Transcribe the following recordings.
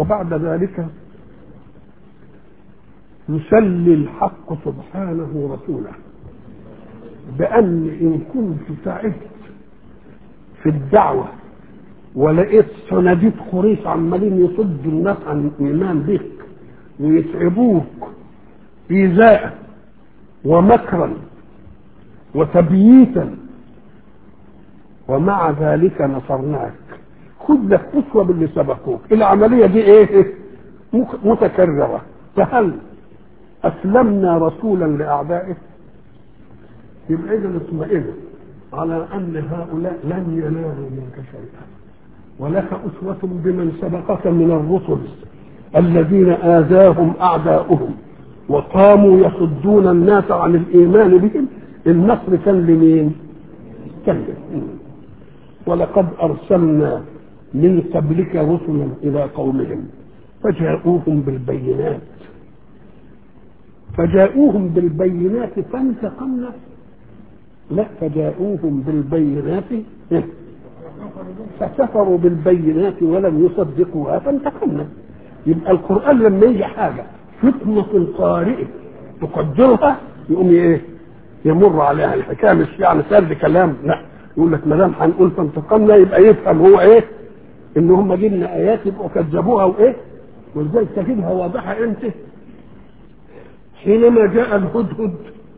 وبعد ذلك يسلي الحق سبحانه رسوله بأن إن كنت تعبت في الدعوة ولقيت صناديق قريش عمالين يصدوا الناس عن الإيمان بك ويتعبوك إيذاء ومكرا وتبييتا ومع ذلك نصرناك خد لك أسوة باللي سبقوك العملية دي إيه متكررة فهل أسلمنا رسولا لأعدائه يبقى إذا اطمئن على أن هؤلاء لن ينالوا منك شيئا ولك أسوة بمن سبقك من الرسل الذين آذاهم أعداؤهم وقاموا يصدون الناس عن الإيمان بهم النصر كان لمين؟ كان ولقد أرسلنا من قبلك رسلا إلى قومهم فجاءوهم بالبينات فجاءوهم بالبينات فانتقمنا لا فجاءوهم بالبينات فكفروا بالبينات ولم يصدقوها فانتقمنا يبقى القرآن لما يجي حاجة فتنة القارئ تقدرها يقوم ايه يمر عليها الحكاية مش يعني سرد كلام لا يقول لك ما دام هنقول فانتقمنا يبقى يفهم هو ايه ان هم جبنا ايات يبقوا كذبوها وايه ولذلك تجدها واضحة امتى حينما جاء الهدهد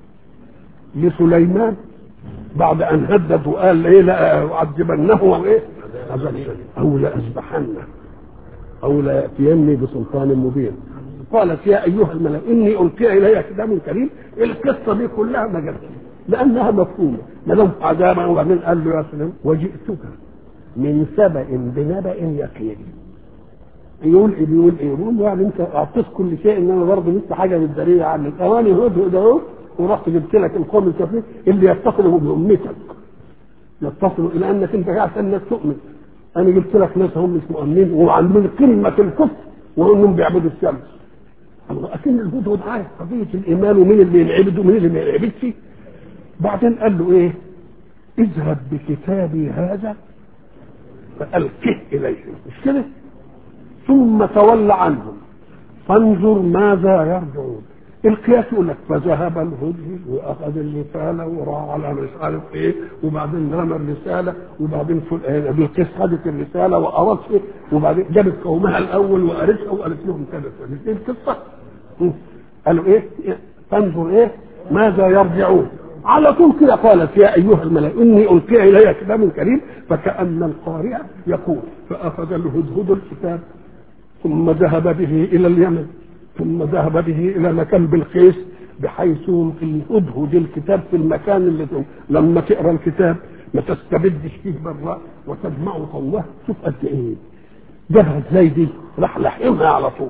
لسليمان بعد ان هدد وقال ايه لا اعذبنه وايه او لاذبحنه او لياتيني بسلطان مبين قالت يا ايها الملأ اني القي الي كتاب كريم القصه دي كلها ما جاتش لانها مفهومه ما دام عذابا وبعدين قال له يا سلام وجئتك من سبأ بنبأ يقين يقول ايه بيقول ايه يقول يعني انت اعطيت كل شيء ان انا برضه لسه حاجه بالدليل عنك اواني هدهد اهو ورحت جبت لك القوم الكافرين اللي يتصلوا بامتك يتصلوا الى انك انت قاعد الناس تؤمن انا جبت لك ناس هم مش مؤمنين وعندهم قمه الكفر وانهم بيعبدوا الشمس الله اكن الهدهد عارف قضيه الايمان ومين اللي ينعبد ومين اللي ما ينعبدش بعدين قال له ايه اذهب بكتابي هذا فالقه اليهم مش كده ثم تول عنهم فانظر ماذا يرجعون القياس يقول لك فذهب الهدهد واخذ الرساله وراح على مش عارف ايه وبعدين رمى الرساله وبعدين بالقيس خدت الرساله واراد ايه وبعدين جابت قومها الاول وقالتها وقالت لهم كذا دي القصه قالوا ايه فانظر ايه ماذا يرجعون على طول كده قالت يا ايها الملأ اني القي الي كتاب كريم فكأن القارئ يقول فاخذ الهدهد الكتاب ثم ذهب به الى اليمن ثم ذهب به الى مكان بلقيس بحيث في الهدهد الكتاب في المكان اللي لما تقرا الكتاب ما تستبدش فيه بالراء وتجمعه الله شوف قد ايه جابها ازاي دي راح لحمها على طول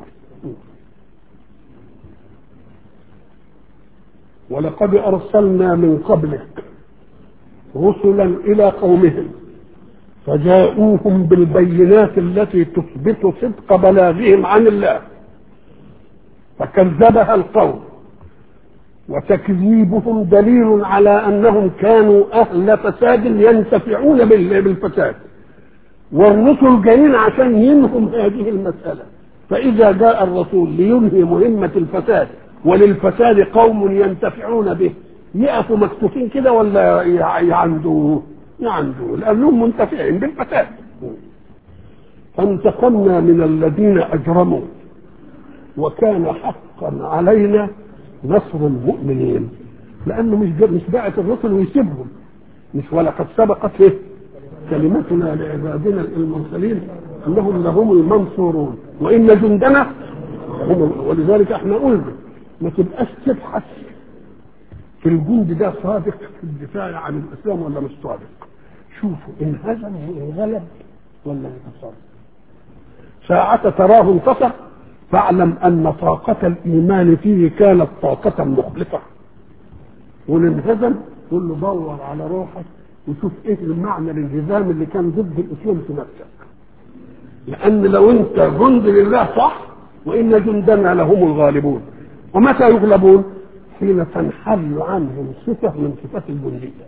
ولقد ارسلنا من قبلك رسلا الى قومهم فجاءوهم بالبينات التي تثبت صدق بلاغهم عن الله فكذبها القوم وتكذيبهم دليل على انهم كانوا اهل فساد ينتفعون بالفساد والرسل جايين عشان ينهم هذه المساله فاذا جاء الرسول لينهي مهمه الفساد وللفساد قوم ينتفعون به يقفوا مكتوفين كده ولا يعندوه يعندوه لانهم منتفعين بالفساد فانتقمنا من الذين اجرموا وكان حقا علينا نصر المؤمنين لانه مش مش باعت الرسل ويسيبهم مش ولقد سبقت ايه كلمتنا لعبادنا المرسلين انهم لهم المنصورون وان جندنا هم ولذلك احنا قلنا ما تبقاش تبحث في الجند ده صادق في الدفاع عن الاسلام ولا مش صادق شوفوا ان هزم وان غلب ولا انتصر ساعة تراه انتصر فاعلم ان طاقة الايمان فيه كانت طاقة مخلصة والانهزم قول له دور على روحك وشوف ايه المعنى الانهزام اللي كان ضد الاسلام في نفسك لان لو انت جند لله صح وان جندنا لهم الغالبون ومتى يغلبون حين تنحل عنهم صفة من صفات الجندية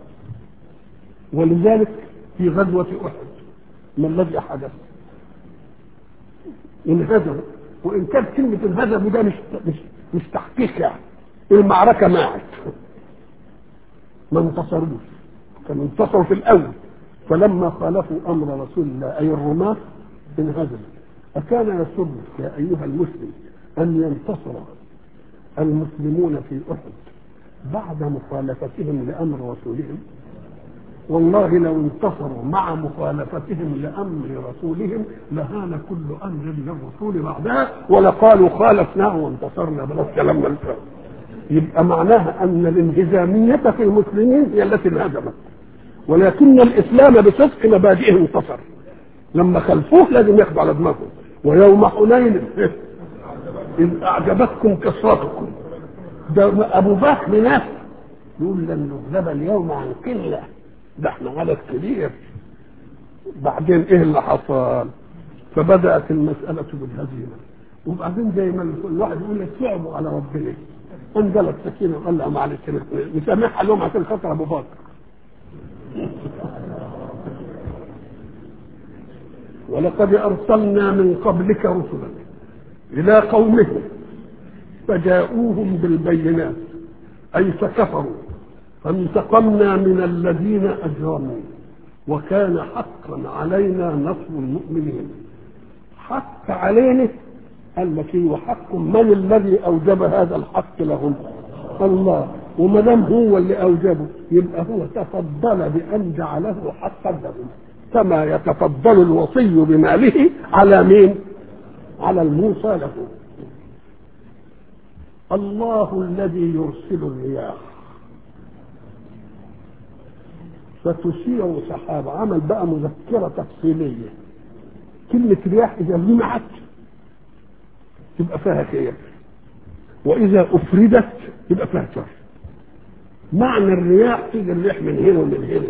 ولذلك في غزوة أحد ما الذي حدث انهزموا وان كانت كلمه انهزموا ده مش مش مش تحقيق يعني المعركه ماعت ما انتصروش كانوا انتصروا في الاول فلما خالفوا امر رسول الله اي الرماة انهزموا اكان يسرك يا ايها المسلم ان ينتصر المسلمون في احد بعد مخالفتهم لامر رسولهم والله لو انتصروا مع مخالفتهم لامر رسولهم لهان كل امر للرسول بعدها ولقالوا خالفناه وانتصرنا بلا كلام الفهم يبقى معناها ان الانهزاميه في المسلمين هي التي انهزمت ولكن الاسلام بصدق مبادئه انتصر لما خلفوه لازم ياخدوا على دماغهم ويوم حنين اذ اعجبتكم كثرتكم ده ابو بكر نفسه يقول لن نغلب اليوم عن قله ده احنا عدد كبير بعدين ايه اللي حصل فبدات المساله بالهزيمه وبعدين زي ما الواحد يقول لك صعبوا على ربنا انزلت سكينه وقال لا معلش نسامحها لهم عشان خاطر ابو بكر ولقد ارسلنا من قبلك رسلا الى قومهم فجاءوهم بالبينات اي فكفروا فانتقمنا من الذين اجرموا وكان حقا علينا نصر المؤمنين حق علينا قال لك وحق من الذي اوجب هذا الحق لهم الله وما دام هو اللي اوجبه يبقى هو تفضل بان جعله حقا لهم كما يتفضل الوصي بماله على مين على الموصى له الله الذي يرسل الرياح فتثير سحاب عمل بقى مذكرة تفصيلية كلمة رياح إذا لمعت تبقى فيها خير وإذا أفردت يبقى فيها شر معنى الرياح تيجي الريح من هنا ومن هنا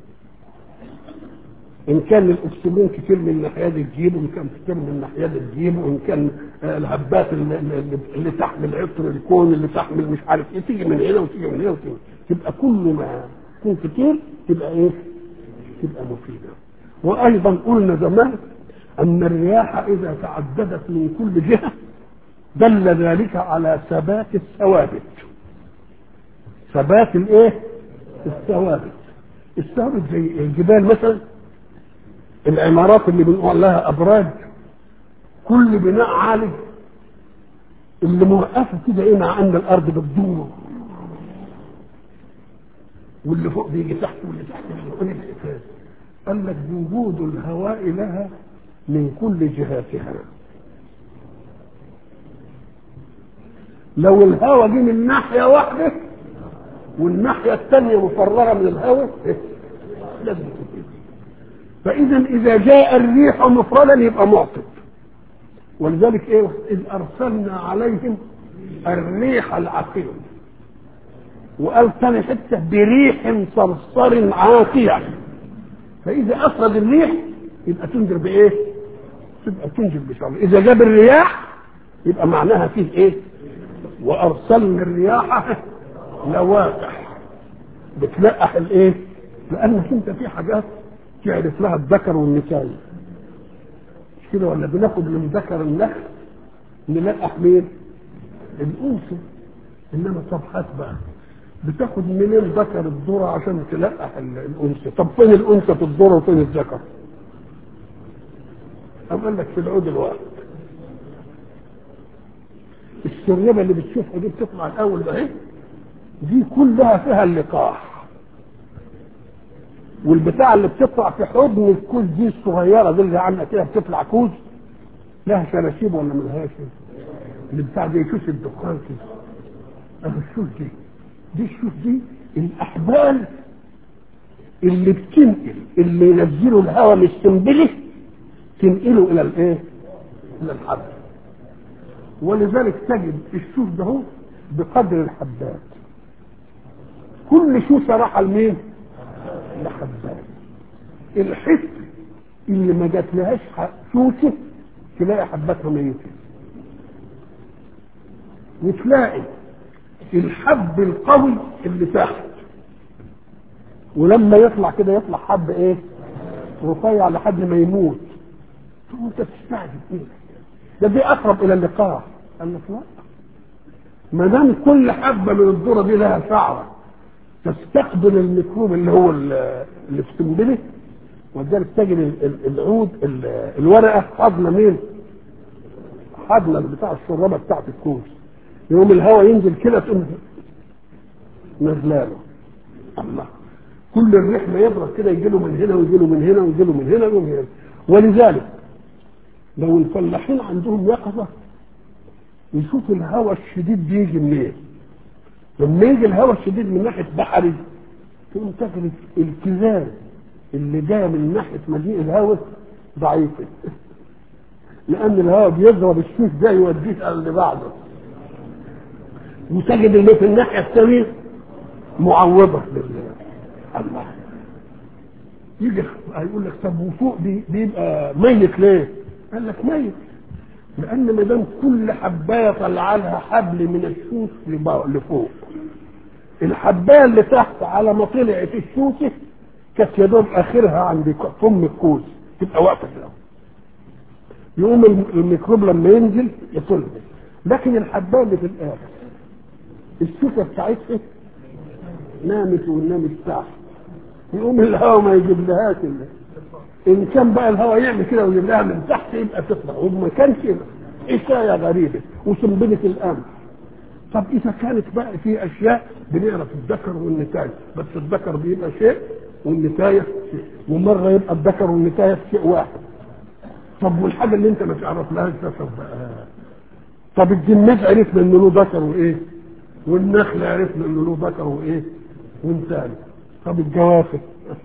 ان كان الاكسجين كتير من الناحيه دي تجيبه وان كان كتير من الناحيه دي تجيبه وان كان الهبات اللي, اللي تحمل عطر الكون اللي تحمل مش عارف ايه تيجي من هنا وتيجي من هنا وتيجي تبقى كل ما يكون كتير تبقى ايه؟ تبقى مفيده وايضا قلنا زمان ان الرياح اذا تعددت من كل جهه دل ذلك على ثبات الثوابت ثبات الايه؟ الثوابت الثوابت زي الجبال مثلا العمارات اللي بنقول لها ابراج كل بناء عالي اللي موقفه كده ايه مع ان الارض بتدور واللي فوق بيجي تحت واللي تحت بيجي الاساس قال لك وجود الهواء لها من كل جهاتها لو الهواء جه من ناحيه واحده والناحيه الثانيه مفرغه من الهواء لازم تكون فاذا اذا جاء الريح مفردا يبقى معطب ولذلك ايه اذ ارسلنا عليهم الريح العقيم وقال ثاني حته بريح صرصر عاتيه فاذا افرد الريح يبقى تنذر بايه؟ تبقى تنذر بشر اذا جاب الرياح يبقى معناها فيه ايه؟ وارسلنا الرياح لواقح بتلقح الايه؟ لانك انت في حاجات تعرف لها الذكر والنساء مش كده ولا بناخد من ذكر النخل نلقح مين؟ الانثى انما صفحات بقى بتاخد منين ذكر الذرة عشان تلقح الانثى طب فين الانثى في الذرة وفين الذكر؟ أم قال لك في العود الواحد السربة اللي بتشوفها دي بتطلع الأول ده اهي دي كلها فيها اللقاح والبتاع اللي بتطلع في حضن الكوز دي الصغيره دي اللي عامله كده بتطلع كوز لها شراشيب ولا ملهاش اللي بتاع دي يشوف الدخان كده اهو الشوش دي دي الشوش دي الاحبال اللي بتنقل اللي ينزلوا الهواء من السنبله تنقله الى الايه؟ الى الحبل ولذلك تجد الشوش ده هو بقدر الحبات كل شوشه راح لمين؟ لحبات الحس اللي ما جاتلهاش شوشه تلاقي حباتها ميته وتلاقي الحب القوي اللي تحت ولما يطلع كده يطلع حب ايه رفيع لحد ما يموت تقول انت بتستعجب ايه ده دي اقرب الى اللقاح قال لك لا ما دام كل حبه من الذره دي لها شعره تستقبل الميكروب اللي هو ال- اللي في سنبله ولذلك تجد ال- ال- العود ال- الورقه حاضنه مين؟ حاضنه بتاع الشرابه بتاعت الكوز يوم الهواء ينزل كده تقوم نزلاله الله كل الريح ما يضرب كده يجي له من هنا ويجي له من هنا ويجي له من هنا ومن هنا ولذلك لو الفلاحين عندهم يقظه يشوف الهواء الشديد بيجي منين لما يجي الهواء الشديد من ناحيه بحري تقوم تجد الكذاب اللي جايه من ناحيه مجيء الهواء ضعيفه لان الهواء بيضرب الشوش ده يوديه على اللي بعده وتجد اللي في الناحيه الثانيه معوضه لله الله يجي هيقول لك طب وفوق دي بيبقى ميت ليه؟ قال لك ميت لان ما دام كل حبايه طلع لها حبل من الشوش لبا- لفوق الحبايه اللي تحت على ما طلعت الشوشه كانت يا دوب اخرها عند ك- فم الكوز تبقى واقفه كده يقوم الم- الميكروب لما ينزل يطلع لكن الحبايه اللي في الاخر الشوكه بتاعتها نامت والنامت تحت يقوم الهواء ما يجيب لهاش الا ان كان بقى الهواء يعمل كده ويجيب لها من تحت يبقى تطلع وما كانش حكايه غريبه وسنبله الامر طب اذا كانت بقى في اشياء بنعرف الذكر والنتايه بس الذكر بيبقى شيء والنتايه شيء ومره يبقى الذكر والنتايه شيء واحد طب والحاجه اللي انت ما تعرفلهاش ذكر بقى طب الجنات عرفنا انه له ذكر وايه والنخل عرفنا انه له ذكر وايه وانتاج طب الجوافه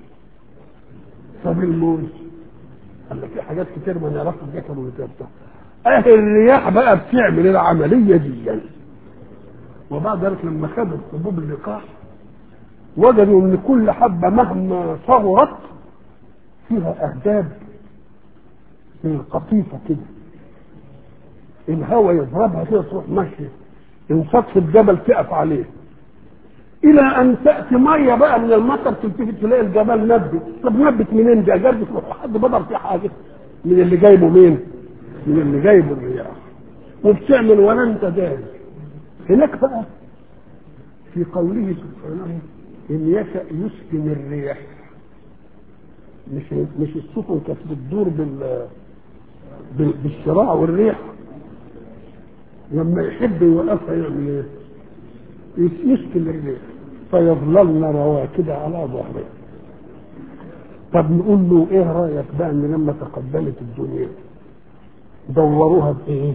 طب الموز قال لك في حاجات كتير ما نعرفش الذكر والانثى بتاعها اهل الرياح بقى بتعمل العمليه دي يعني. وبعد ذلك لما خدوا حبوب اللقاح وجدوا ان كل حبه مهما صغرت فيها اهداب من قطيفه كده الهواء يضربها كده تروح ماشيه ان سطح الجبل تقف عليه الى ان تاتي ميه بقى من المطر تلتفت تلاقي الجبل نبت طب نبت منين ده جابت حد بدر في حاجه من اللي جايبه مين من اللي جايبه الرياح وبتعمل ولا انت داري هناك بقى في قوله سبحانه ان يشا يسكن الريح مش مش السفن كانت بتدور بال بال- بالشراع والريح لما يحب يوقفها يعمل ايه؟ يس- يسكن الريح فيظللن رواكد على ظهره طب نقول له ايه رايك بقى ان لما تقدمت الدنيا دوروها بايه؟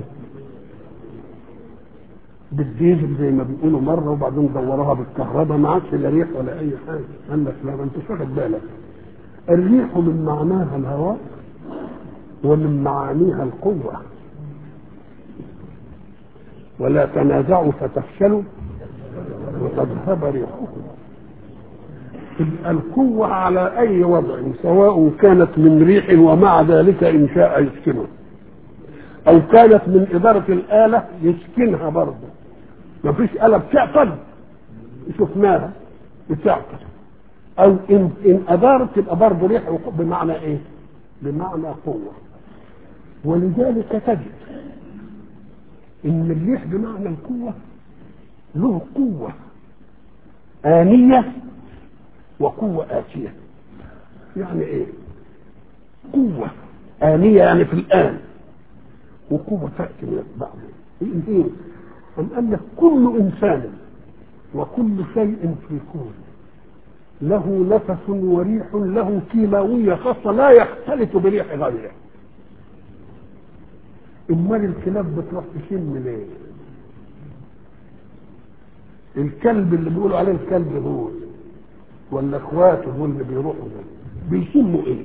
بالديزل زي ما بيقولوا مره وبعدين دوروها بالكهرباء ما عادش لا ريح ولا اي حاجه قال لك لا ما انتش واخد بالك الريح من معناها الهواء ومن معانيها القوه ولا تنازعوا فتفشلوا وتذهب ريحكم تبقى القوة على أي وضع سواء كانت من ريح ومع ذلك إن شاء يسكنه أو كانت من إدارة الآلة يسكنها برضه ما فيش آلة بتعطل شفناها بتعطل أو إن إن أدارت تبقى برضه ريح وقوة بمعنى إيه؟ بمعنى قوة ولذلك تجد ان الريح بمعنى القوة له قوة آنية وقوة آتية يعني ايه قوة آنية يعني في الآن وقوة تأتي من بعد ايه أم قال لك كل إنسان وكل شيء في الكون له نفس وريح له كيماوية خاصة لا يختلط بريح غيره امال الكلاب بتروح تشم ليه الكلب اللي بيقولوا عليه الكلب هو ولا اخواته هو اللي بيروحوا ده بيشموا ايه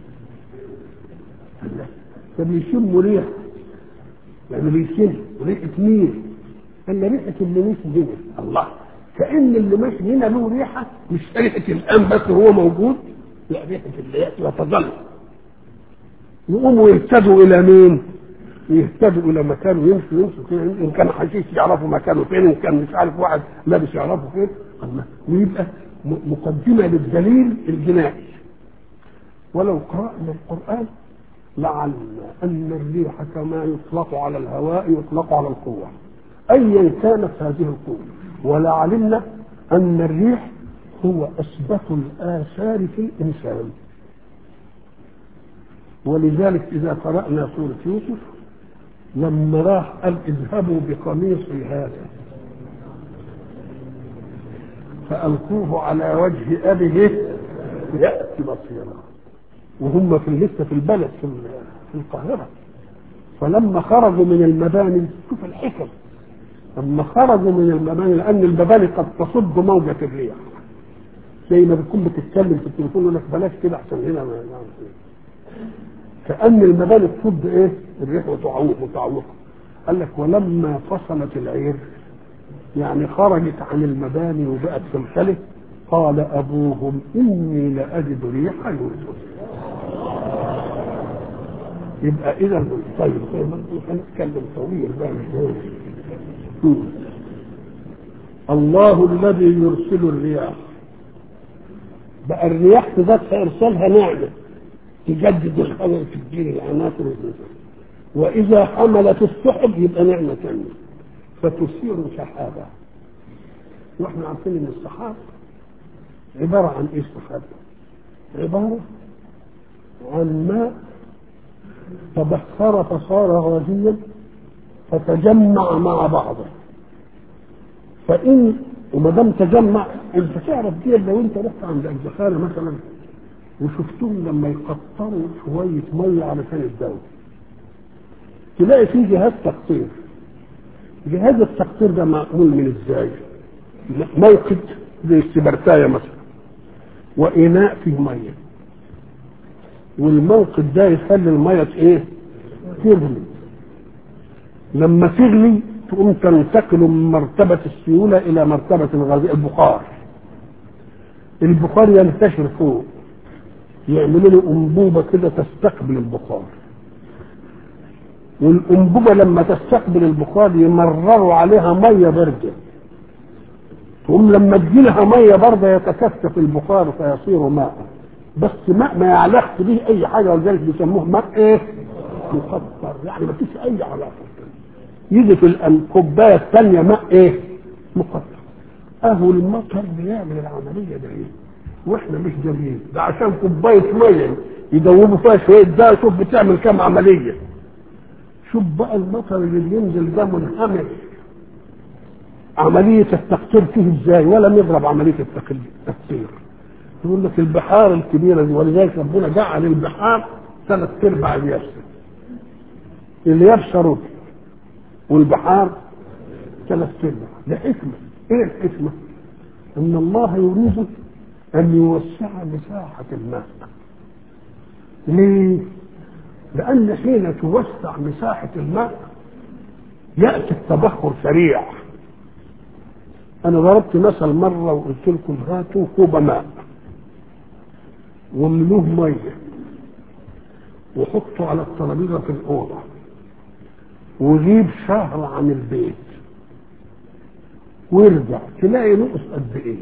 الله. ده بيشموا ريح يعني بيشم ريحة مين قال ريحة اللي مشي هنا الله كأن اللي ماشي هنا له ريحة مش ريحة الآن بس هو موجود لا ريحة اللي يأتي وتظل يقوموا يهتدوا إلى مين؟ يهتدوا الى مكانه يمشوا يمشوا كده ان كان حشيش يعرفوا مكانه فين ان كان مش عارف واحد لابس يعرفه فين الله ويبقى م- مقدمه للدليل الجنائي ولو قرانا القران لعلمنا أن الريح كما يطلق على الهواء يطلق على القوة أيا كانت هذه القوة ولعلمنا أن الريح هو أثبت الآثار في الإنسان ولذلك إذا قرأنا سورة يوسف لما راح قال اذهبوا بقميصي هذا فألقوه على وجه أبيه يأتي بصيرا وهم في لسه في البلد في في القاهرة فلما خرجوا من المباني شوف الحكم لما خرجوا من المباني لأن المباني قد تصد موجة الريح زي ما بتكون بتتكلم في التليفون يقول لك بلاش كده عشان هنا ما كأن المباني تصد ايه الريح وتعوق وتعوقها قال لك ولما فصلت العير يعني خرجت عن المباني وبقت في الخلف قال ابوهم اني لاجد ريح يوسف يبقى اذا طيب طيب هنتكلم طويل بقى الله الذي يرسل الرياح بقى الرياح في ذاتها ارسالها نعمه تجدد الخبر في الدين العناصر واذا حملت السحب يبقى نعمه ثانيه فتثير سحابا واحنا عارفين ان السحاب عباره عن ايه السحاب؟ عباره عن ماء تبخر فصار غازيا فتجمع مع بعضه فان وما دام تجمع انت تعرف دي لو انت رحت عند الزخارة مثلا وشفتهم لما يقطروا شوية مية علشان الدواء تلاقي فيه جهاز تقطير جهاز التقطير ده معمول من ازاي؟ موقد زي السبرتاية مثلا وإناء فيه مية والموقد ده يخلي المية ايه؟ تغلي لما تغلي تقوم تنتقل من مرتبة السيولة إلى مرتبة الغاز البخار البخار ينتشر فوق يعملوا له أنبوبة كده تستقبل البخار والأنبوبة لما تستقبل البخار يمرروا عليها مية باردة تقوم لما تجيلها مية باردة يتكثف البخار فيصير ماء بس ماء ما يعلقش به أي حاجة ولذلك بيسموه ماء إيه؟ مقطر يعني ما فيش أي علاقة يجي في الكوبايه الثانيه ماء ايه؟ مقطر اهو المطر بيعمل العمليه ده ايه؟ واحنا مش جميل ده عشان كوبايه ميه يدوبوا فيها شويه ده شوف بتعمل كام عمليه شوف بقى المطر اللي بينزل ده منهمر عملية التقطير فيه ازاي ولا نضرب عملية التقطير يقول لك البحار الكبيرة دي ولذلك ربنا جعل البحار ثلاث ارباع اليابسة اليابسة ربع والبحار ثلاث ارباع لحكمة ايه الحكمة؟ ان الله يريد ان يوسع مساحة الماء ليه؟ لأن حين توسع مساحة الماء يأتي التبخر سريع أنا ضربت مثل مرة وقلت لكم هاتوا كوب ماء واملوه مية وحطوا على الترابيزة في الأوضة وغيب شهر عن البيت وارجع تلاقي نقص قد ايه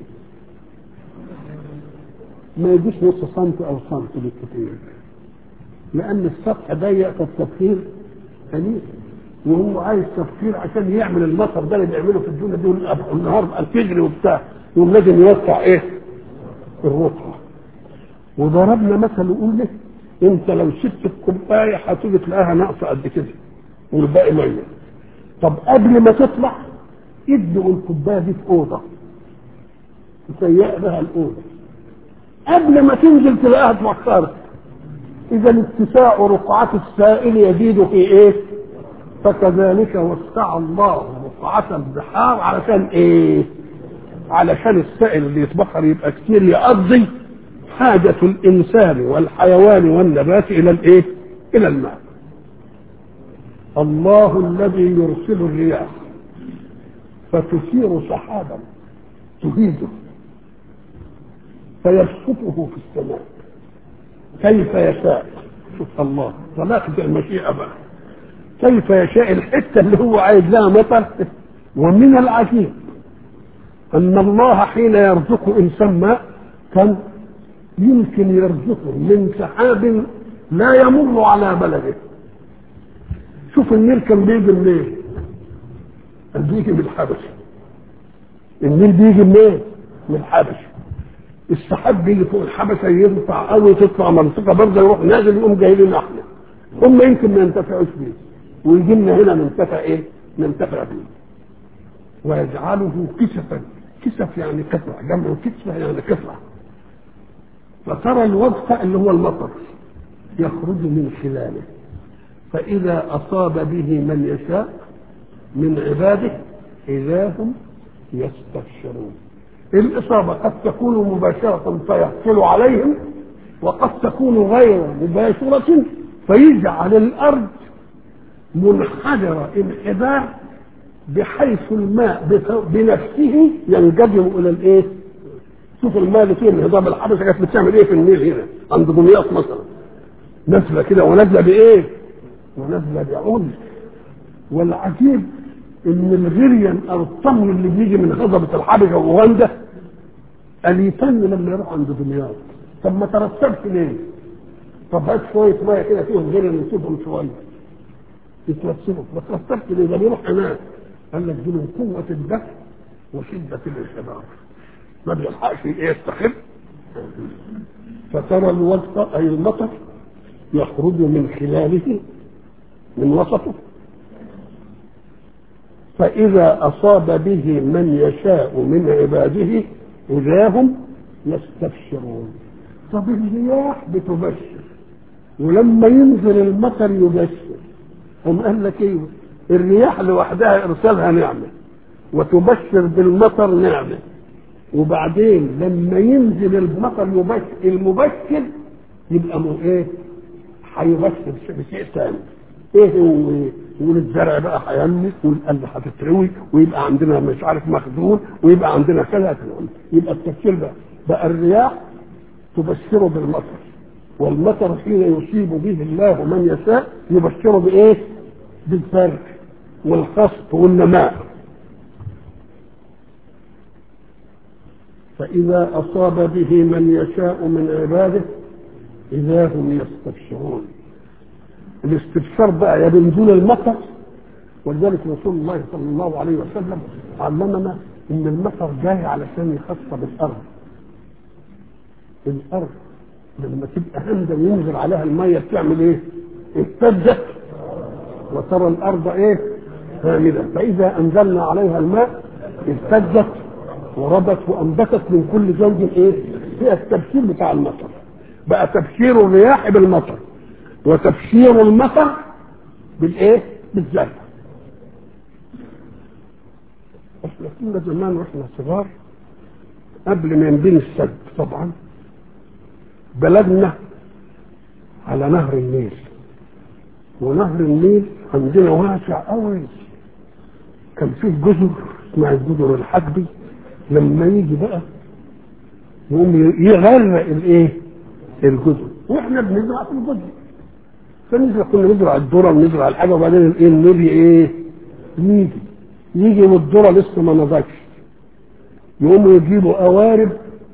ما يجيش نص سنت او سنت بالكثير لان السطح ضيق فالتبخير قليل وهو عايز تبخير عشان يعمل المطر ده اللي بيعمله في الدنيا دي النهار بقى تجري وبتاع يقوم لازم يوسع ايه الرطبه وضربنا مثل وقلنا انت لو سبت الكوبايه هتيجي تلاقيها ناقصه قد كده والباقي ميه طب قبل ما تطلع ادوا الكوبايه دي في اوضه تسيق بها الاوضه قبل ما تنزل تلاقيها اتوخرت اذا اتساع رقعة السائل يزيد في ايه فكذلك وسع الله رقعة البحار علشان ايه علشان السائل اللي يتبخر يبقى كتير يقضي حاجة الإنسان والحيوان والنبات إلى الإيه؟ إلى الماء. الله الذي يرسل الرياح فتثير سحابا تهيجه فيبسطه في السماء كيف يشاء شوف الله طلاقة المشيئة بقى كيف يشاء الحتة اللي هو عايز لها مطر ومن العجيب أن الله حين يرزق إنسان ماء كان يمكن يرزقه من سحاب لا يمر على بلده شوف النيل كان بيجي منين بيجي من الحبشه النيل بيجي منين من الحبشه السحاب بيجي فوق الحبشه يرفع قوي تطلع منطقه برده يروح نازل يقوم جاي لنا احنا هم يمكن ما ينتفعوش بيه ويجي لنا هنا ننتفع ايه؟ ننتفع بيه ويجعله كسفا كسف يعني كسرة جمع كسفة يعني كسرة فترى الوقت اللي هو المطر يخرج من خلاله فإذا أصاب به من يشاء من عباده إذا هم يستبشرون الإصابة قد تكون مباشرة فيحصل عليهم وقد تكون غير مباشرة فيجعل الأرض منحدرة انحدار بحيث الماء بنفسه ينجذب إلى الإيه؟ شوف الماء اللي فيه انهضام الحبشة كانت بتعمل إيه في النيل هنا عند دمياط مثلا نازلة كده ونازلة بإيه؟ ونازلة بعنف والعجيب ان الغريان او الطمي اللي بيجي من هضبة الحبشة واوغندا قال يتن لما يروح عند دمياط طب ما ترتبش ليه؟ طب هات شوية مية كده فيهم غريان نسيبهم شوية يترتبوا ما ترتبش ليه؟ ده بيروح هناك قال لك دي من قوة الدفع وشدة الانحدار ما بيلحقش ايه يستخف فترى الوسط اي المطر يخرج من خلاله من وسطه فإذا أصاب به من يشاء من عباده إذا هم يستبشرون طب الرياح بتبشر ولما ينزل المطر يبشر هم قال لك ايه الرياح لوحدها ارسالها نعمه وتبشر بالمطر نعمه وبعدين لما ينزل المطر يبشر المبشر يبقى مو ايه هيبشر بشيء ثاني ايه هو ايه يقول الزرع بقى هينمو والقلب هتتروي ويبقى عندنا مش عارف مخزون ويبقى عندنا كذا يبقى التفسير بقى بقى الرياح تبشره بالمطر والمطر حين يصيب به الله من يشاء يبشره بايه؟ بالفرق والخصب والنماء فإذا أصاب به من يشاء من عباده إذا هم يستبشرون الاستبشار بقى يا بنزول المطر ولذلك رسول الله صلى الله عليه وسلم علمنا ان المطر جاي علشان يخصب الارض الارض لما تبقى هامده وينزل عليها الميه بتعمل ايه؟ اهتزت وترى الارض ايه؟ هامده فاذا انزلنا عليها الماء اهتزت وربت وانبتت من كل زوج ايه؟ فيها التبشير بتاع المطر بقى تبشير الرياح بالمطر وتبشير المطر بالايه؟ بالزرع. احنا كنا زمان واحنا صغار قبل ما ينبني السد طبعا بلدنا على نهر النيل ونهر النيل عندنا واسع قوي كان فيه جزر اسمها الجزر الحجبي لما يجي بقى يقوم يغرق الايه؟ الجزر واحنا بنزرع في الجزر فنزرع كنا نزرع الذره ونزرع الحاجه وبعدين الايه النور ايه؟ يجي يجي والذره لسه ما نضجش يقوموا يجيبوا قوارب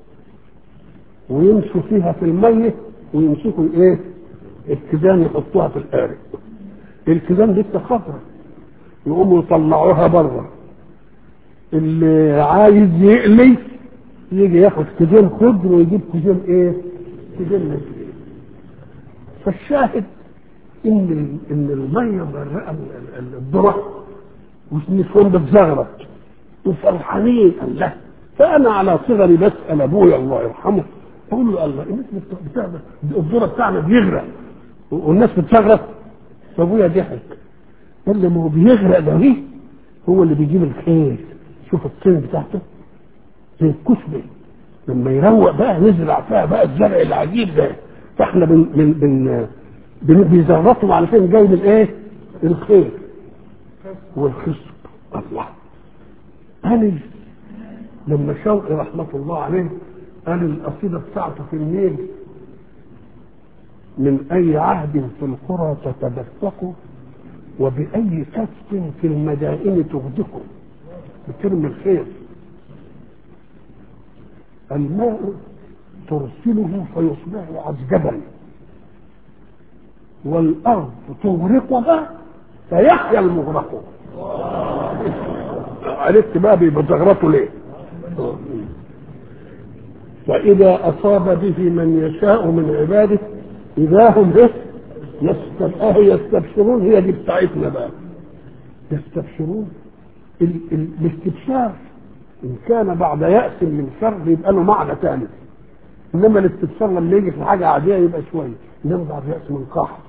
ويمشوا فيها في الميه ويمسكوا الايه؟ الكيزان يحطوها في القارب الكيزان لسه خضرا يقوموا يطلعوها بره اللي عايز يقلي يجي ياخد كيزان خضر ويجيب كيزان ايه؟ كيزان نسل فالشاهد ان ان الميه مغرقه الذره والنسوان بتزغرط وفرحانين الله فانا على صغري بسال ابويا الله يرحمه اقول له الله الناس بتاعنا الذره بتاعنا بيغرق والناس بتزغرط فابويا ضحك قال لي ما هو بيغرق ده ايه هو اللي بيجيب الخير شوف الطين بتاعته زي الكشبه لما يروق بقى نزرع فيها بقى الزرع العجيب ده فاحنا بن بن بن, بن بيزرطوا علشان جاي من ايه؟ الخير والخصب الله قال لما شوقي رحمة الله عليه قال القصيدة بتاعته في النيل من أي عهد في القرى تتدفق وبأي كسب في المدائن تغدق بترمي الخير الماء ترسله فيصبح عذبا والارض تغرقها فيحيا المغرق عرفت بقى بيتغرقوا ليه وإذا أصاب به من يشاء من عباده إذا هم إيه؟ يستب... آه يستبشرون هي دي بتاعتنا بقى يستبشرون ال... ال... الاستبشار إن كان بعد يأس من شر يبقى له معنى ثاني إنما الاستبشار لما يجي في حاجة عادية يبقى شوية إنما بعد يأس من قحط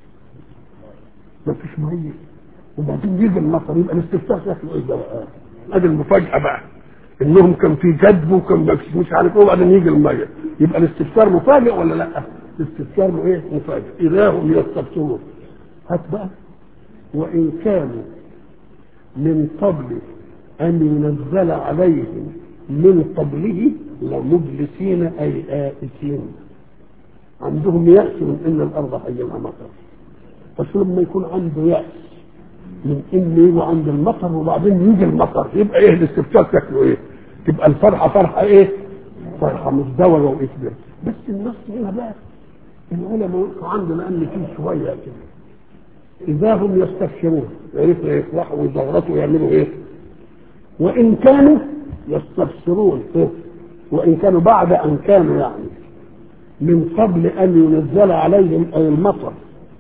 مفيش مية وبعدين يجي المطر يبقى الاستبشار شكله إيه ده بقى؟ ادي المفاجأة بقى انهم كان في جدب وكان مش عارف ايه وبعدين يجي الميه يبقى الاستفسار مفاجئ ولا لا؟ الاستفسار ايه؟ مفاجئ اذا هم يستبشرون هات بقى وان كانوا من قبل ان ينزل عليهم من قبله لمبلسين اي آئسين عندهم يأس من ان الارض هيجيلها مطر بس لما يكون عنده يأس من ان يجوا عند المطر وبعدين يجي المطر يبقى ايه الاستبشار شكله ايه؟ تبقى الفرحه فرحه ايه؟ فرحه مزدوجه واكبر بس النص هنا بقى العلماء وقفوا عنده لان فيه شويه كده اذا هم يستبشرون عرفنا يفرحوا ويزغرطوا ويعملوا ايه؟ وان كانوا يستبشرون إيه؟ وان كانوا بعد ان كانوا يعني من قبل ان ينزل عليهم اي المطر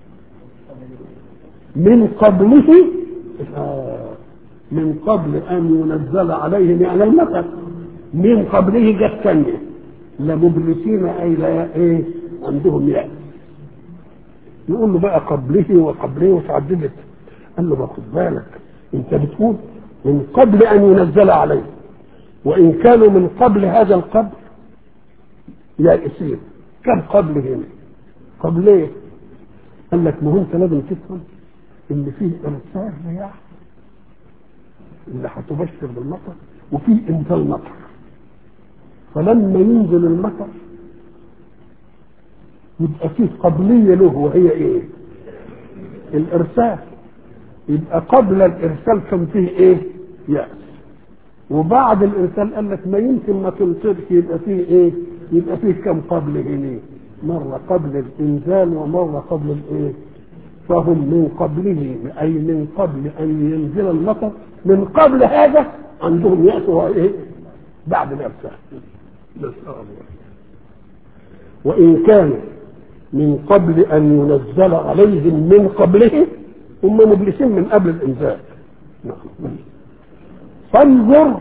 من قبله من قبل ان ينزل عليهم يعني المطر من قبله جت ثانيه لمبلسين اي لا ايه عندهم يأس يقول له بقى قبله وقبله وتعددت قال له خد بالك انت بتقول من قبل ان ينزل عليه وان كانوا من قبل هذا القبل يائسين كم قبل هنا قبل ايه قال لك ما هو انت لازم تفهم ان فيه ارسال رياح اللي هتبشر بالمطر وفيه انزال مطر فلما ينزل المطر يبقى فيه قبلية له وهي ايه الارسال يبقى قبل الارسال كان فيه ايه يأس وبعد الارسال قال لك ما يمكن ما تمطرش يبقى فيه ايه يبقى فيه كم قبل هنا مرة قبل الانزال ومرة قبل الايه فهم من قبله اي من قبل ان ينزل المطر من قبل هذا عندهم يأس ايه بعد الارسال نسأل الله وإن كان من قبل أن ينزل عليهم من قبله هم مبلسين من قبل الإنزال نعم فانظر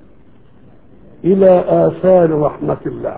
إلى آثار رحمة الله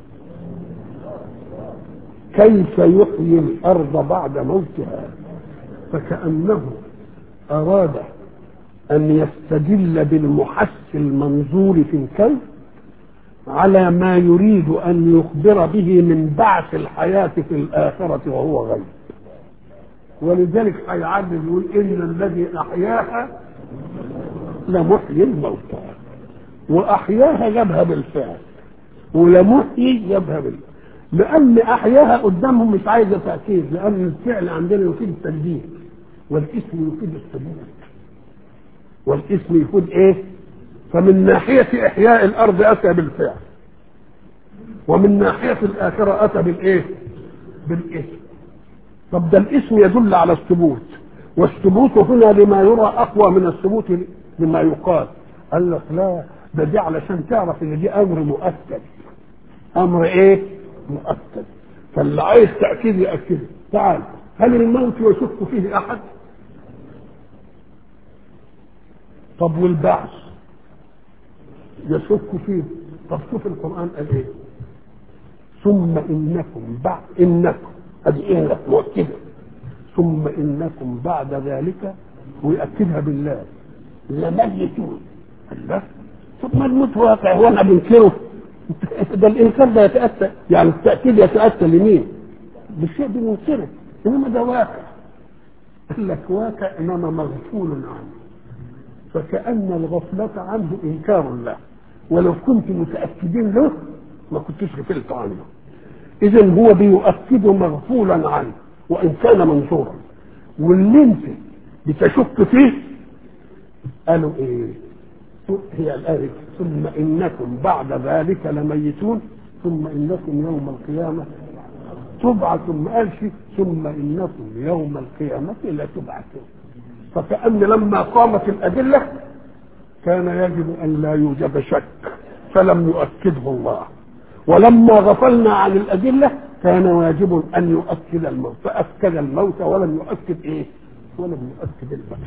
كيف يحيي الأرض بعد موتها فكأنه أراد أن يستدل بالمحس المنظور في الكون على ما يريد أن يخبر به من بعث الحياة في الآخرة وهو غيب ولذلك هيعدل يقول إن الذي أحياها لمحيي الموتى وأحياها جابها بالفعل ولمحيي جابها بالفعل لأن أحياها قدامهم مش عايزة تأكيد لأن الفعل عندنا يفيد التجديد والاسم يفيد الثبوت والاسم يفيد إيه؟ فمن ناحية إحياء الأرض أتى بالفعل ومن ناحية الآخرة أتى بالإيه؟ بالاسم طب ده الاسم يدل على الثبوت والثبوت هنا لما يرى أقوى من الثبوت لما يقال قال لك لا ده دي علشان تعرف ان دي امر مؤكد امر ايه مؤكد فاللي عايز تاكيد ياكده تعال هل الموت يشك فيه احد طب والبعث يشك فيه طب شوف القران قال ايه ثم انكم بعد انكم ادي انك مؤكده ثم انكم بعد ذلك ويأكدها بالله لميتون الله طب ما الموت واقع هو انا بنكره ده الانكار ده يتاتى يعني التاكيد يتاتى لمين؟ بالشيء بننكره انما ده واقع قال لك واقع انما مغفول عنه فكأن الغفلة عنه إنكار له ولو كنت متأكدين له ما كنتش غفلت عنه إذا هو بيؤكد مغفولا عنه وإن كان منصورا واللي أنت بتشك فيه قالوا إيه هي الآية ثم إنكم بعد ذلك لميتون ثم إنكم يوم القيامة تبعث ما قالش ثم انكم يوم القيامه لتبعثون فكأن لما قامت الأدلة كان يجب أن لا يوجد شك فلم يؤكده الله ولما غفلنا عن الأدلة كان واجب أن يؤكد الموت فأكد الموت ولم يؤكد إيه ولم يؤكد الموت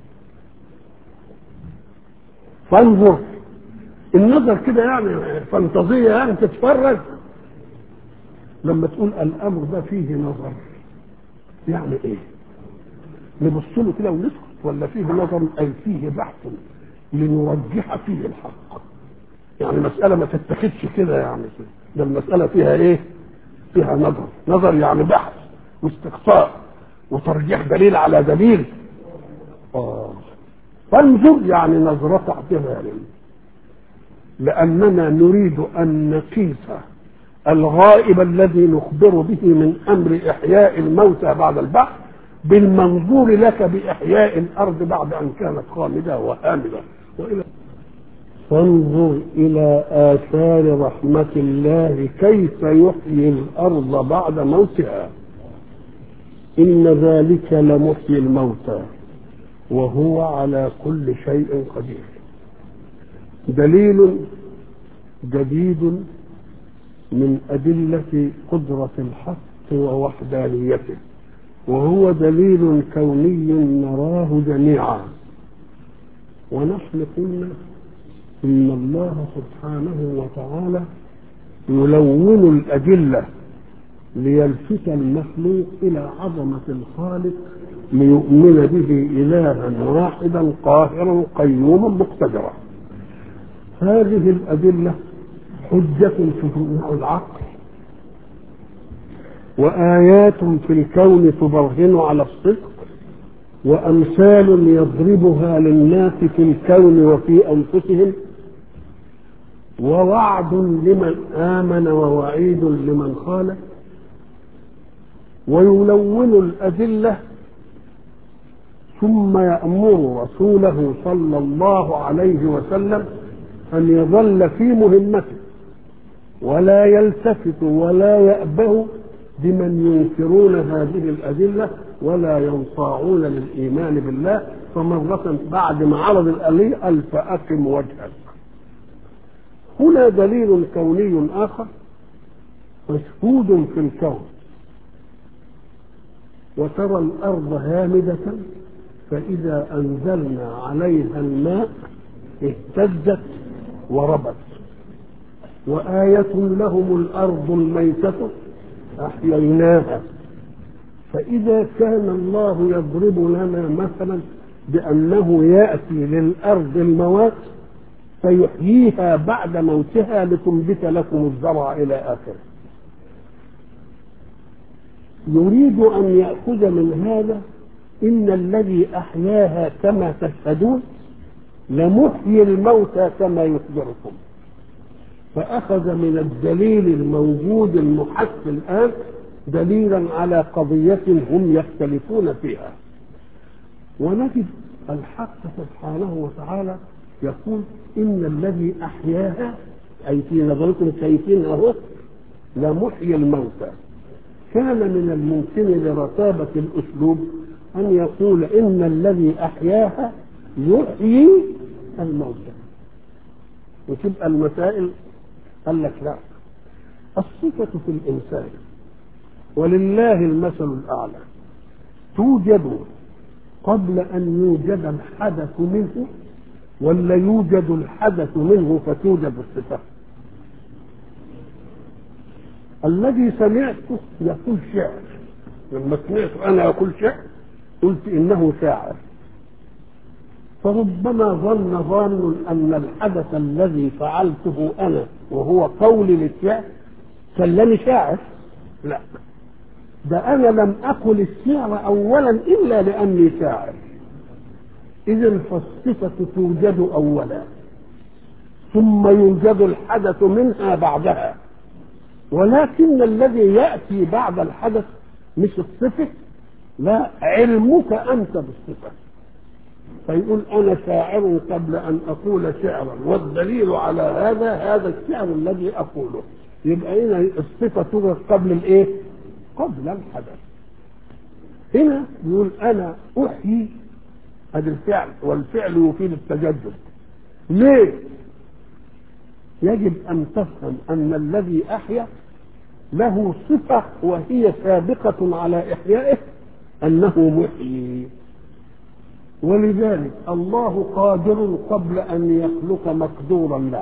فانظر النظر كده يعني فانتظية يعني تتفرج لما تقول الأمر ده فيه نظر يعني إيه نبص له كده ونسكت ولا فيه نظر أي فيه بحث لنرجح فيه الحق يعني مسألة ما تتخذش كده يعني كده ده المسألة فيها ايه فيها نظر نظر يعني بحث واستقصاء وترجيح دليل على دليل آه. فانظر يعني نظرة اعتبار لأننا نريد أن نقيس الغائب الذي نخبر به من أمر إحياء الموتى بعد البعث بالمنظور لك بإحياء الأرض بعد أن كانت خامدة وهامدة وإلى فانظر إلى آثار رحمة الله كيف يحيي الأرض بعد موتها إن ذلك لمحيي الموتى وهو على كل شيء قدير دليل جديد من أدلة قدرة الحق ووحدانيته وهو دليل كوني نراه جميعا ونحن قلنا إن الله سبحانه وتعالى يلون الأدلة ليلفت المخلوق إلى عظمة الخالق ليؤمن به إلها واحدا قاهرا قيوما مقتدرا هذه الأدلة حجة تجمع العقل وآيات في الكون تبرهن على الصدق وأمثال يضربها للناس في الكون وفي أنفسهم ووعد لمن آمن ووعيد لمن خالف ويلون الأدلة ثم يأمر رسوله صلى الله عليه وسلم أن يظل في مهمته ولا يلتفت ولا يأبه بمن ينكرون هذه الأدلة ولا ينصاعون للإيمان بالله فمرة بعد ما عرض الآلية قال فأقم وجهك هنا دليل كوني آخر مشهود في الكون وترى الأرض هامدة فإذا أنزلنا عليها الماء اهتزت وربت وآية لهم الأرض الميتة أحييناها فإذا كان الله يضرب لنا مثلا بأنه يأتي للأرض الموات فيحييها بعد موتها لتنبت لكم الزرع إلى آخره يريد أن يأخذ من هذا إن الذي أحياها كما تشهدون لمحيي الموتى كما يخبركم فأخذ من الدليل الموجود المحس الآن دليلا على قضية هم يختلفون فيها ونجد الحق سبحانه وتعالى يقول إن الذي أحياها أي في نظركم شايفين أهو لمحيي الموتى كان من الممكن لرتابة الأسلوب أن يقول إن الذي أحياها يحيي الموتى وتبقى المسائل قال لك لا الصفة في الإنسان ولله المثل الأعلى توجد قبل أن يوجد الحدث منه ولا يوجد الحدث منه فتوجد الصفة الذي سمعته يقول شعر لما سمعت أنا أقول شعر قلت إنه شاعر فربما ظن ظان أن الحدث الذي فعلته أنا وهو قولي للشعر خلاني شاعر لا ده أنا لم أقل الشعر أولا إلا لأني شاعر إذا فالصفة توجد أولا ثم يوجد الحدث منها بعدها ولكن الذي يأتي بعد الحدث مش الصفة لا علمك أنت بالصفة فيقول أنا شاعر قبل أن أقول شعرا والدليل على هذا هذا الشعر الذي أقوله يبقى هنا الصفة توجد قبل الإيه؟ قبل الحدث هنا يقول انا احيي ادي الفعل والفعل يفيد التجدد ليه يجب ان تفهم ان الذي احيا له صفه وهي سابقه على احيائه انه محيي ولذلك الله قادر قبل ان يخلق مقدورا له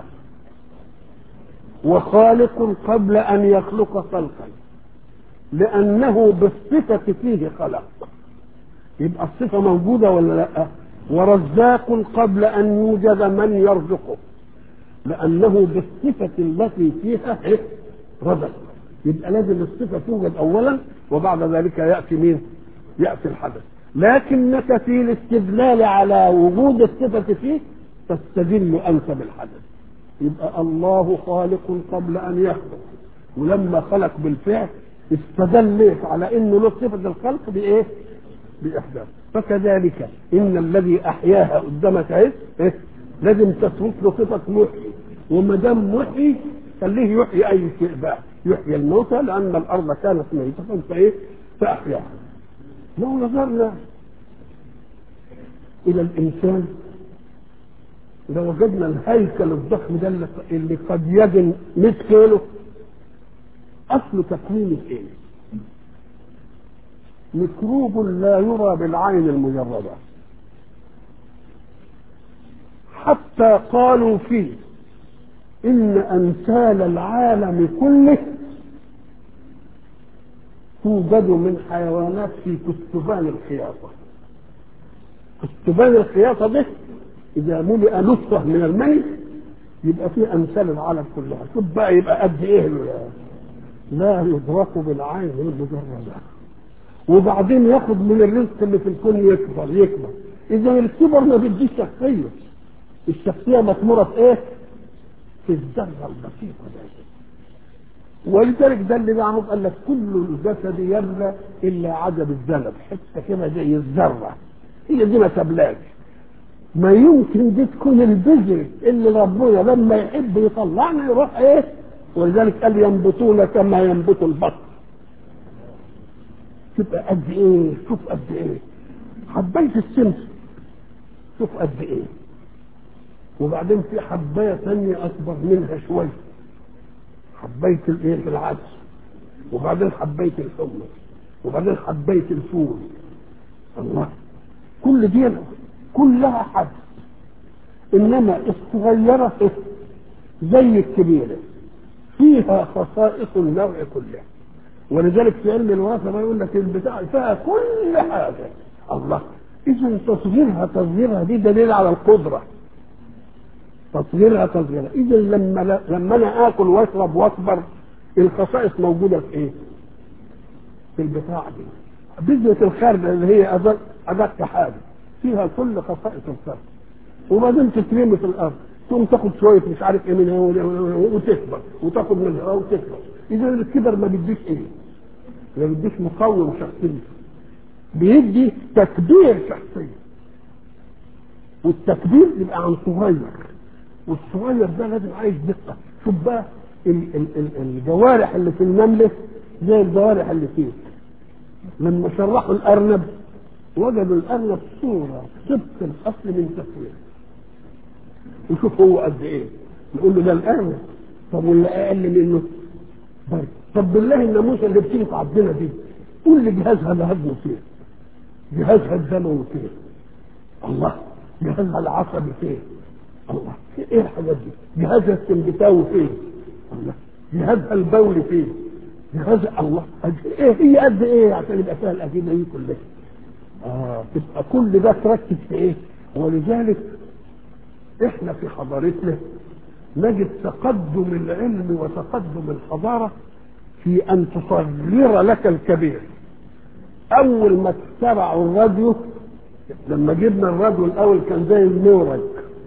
وخالق قبل ان يخلق خلقا لانه بالصفه فيه خلق يبقى الصفه موجوده ولا لا ورزاق قبل ان يوجد من يرزقه لانه بالصفه التي فيها رزق يبقى لازم الصفه توجد اولا وبعد ذلك ياتي مين ياتي الحدث لكنك في الاستدلال على وجود الصفه فيه تستدل انت بالحدث يبقى الله خالق قبل ان يخلق ولما خلق بالفعل استدلت على انه له صفه الخلق بايه؟ باحداث فكذلك ان الذي احياها قدامك اهي إيه؟ لازم تثبت له صفه محيي وما دام محيي خليه يحيي اي شيء بقى يحيي الموتى لان الارض كانت ميته فايه؟ فاحياها لو نظرنا الى الانسان لوجدنا الهيكل الضخم ده اللي قد يجن 100 كيلو اصل تكوينه ايه؟ ميكروب لا يرى بالعين المجرده حتى قالوا فيه ان امثال العالم كله توجد من حيوانات في كتبان الخياطه كتبان الخياطه ده اذا ملئ نصفه من المني يبقى فيه امثال العالم كلها شوف بقى يبقى قد ايه لا يدرك بالعين المجرده وبعدين ياخد من الرزق اللي في الكون يكبر يكبر اذا الكبر ما بيديش شخصيه الشخصيه مطموره في ايه؟ في الذره البسيطه دي ولذلك ده اللي معروف قال لك كل الجسد يبلى الا عدد الذنب حته كده زي الذره هي دي ما تبلاش ما يمكن دي تكون البذر اللي ربنا لما يحب يطلعنا يروح ايه ولذلك قال ينبتون كما ينبت البطن تبقى قد ايه شوف قد ايه حبايه السمس شوف قد ايه وبعدين في حبايه ثانيه اكبر منها شويه حبايه الايه العدس وبعدين حبايه الحمص وبعدين حبايه الفول الله كل دي كلها حد انما الصغيره زي الكبيره فيها خصائص النوع كله ولذلك في علم الوراثه ما يقول لك البتاع فيها كل حاجه الله اذا تصغيرها تصغيرها دي دليل على القدره تصغيرها تصغيرها اذا لما لما انا اكل واشرب واكبر الخصائص موجوده في ايه؟ في البتاع دي بذرة الخرد اللي هي أدق, أدق حاجة فيها كل خصائص الخرد وبعدين تترمي في الأرض تقوم تاخد شوية مش عارف إيه منها وتكبر وتاخد منها وتكبر إذا الكبر ما بيديش إيه؟ ما بيديش مقوم شخصية بيدي تكبير شخصية والتكبير يبقى عن صغير والصغير ده لازم عايز دقة شوف بقى ال ال ال الجوارح اللي في النملة زي الجوارح اللي فيه لما شرحوا الارنب وجدوا الارنب صوره طبق الاصل من تصوير وشوف هو قد ايه نقول له ده الارنب طب واللي اقل منه برد طب بالله الناموسه اللي بتيجي عندنا دي قول لي جهازها الهضم فين جهازها الدموي فين الله جهازها العصبي فين الله ايه الحاجات دي جهازها السمبتاوي فين الله جهازها البولي فين جهاز الله ايه هي قد ايه عشان يبقى فيها الاجهزه دي كلها اه تبقى كل ده تركز في ايه ولذلك احنا في حضارتنا نجد تقدم العلم وتقدم الحضاره في ان تصغر لك الكبير اول ما اخترعوا الراديو لما جبنا الراديو الاول كان زي النورج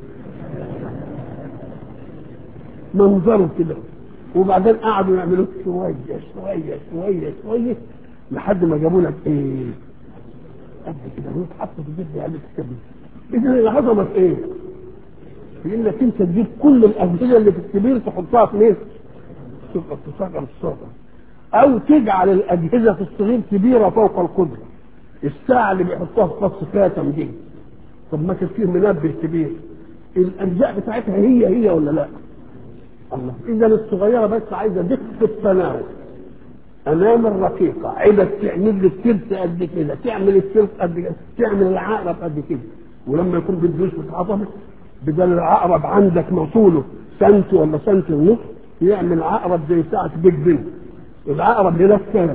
منظره كده وبعدين قعدوا يعملوا شويه شويه شويه شويه لحد ما جابوا لك ايه؟ قد كده هو اتحط في البيت بيعمل كبير اذا العظمه في ايه؟ في انك انت تجيب كل الاجهزه اللي في الكبير تحطها في مين؟ تبقى تصغر الصوره او تجعل الاجهزه الصغير كبيره فوق القدره الساعه اللي بيحطوها في فص خاتم دي طب ما كان فيه منبه كبير الاجزاء بتاعتها هي هي ولا لا الله اذا الصغيره بس عايزه دقه التناول امام الرقيقه عايزه تعمل لي التلت قد كده تعمل التلت قد كده تعمل العقرب قد كده ولما يكون بالدوس متعظمه بدل العقرب عندك موصوله سنت ولا سنت ونص يعمل عقرب زي ساعه بيج بن العقرب هناك كام؟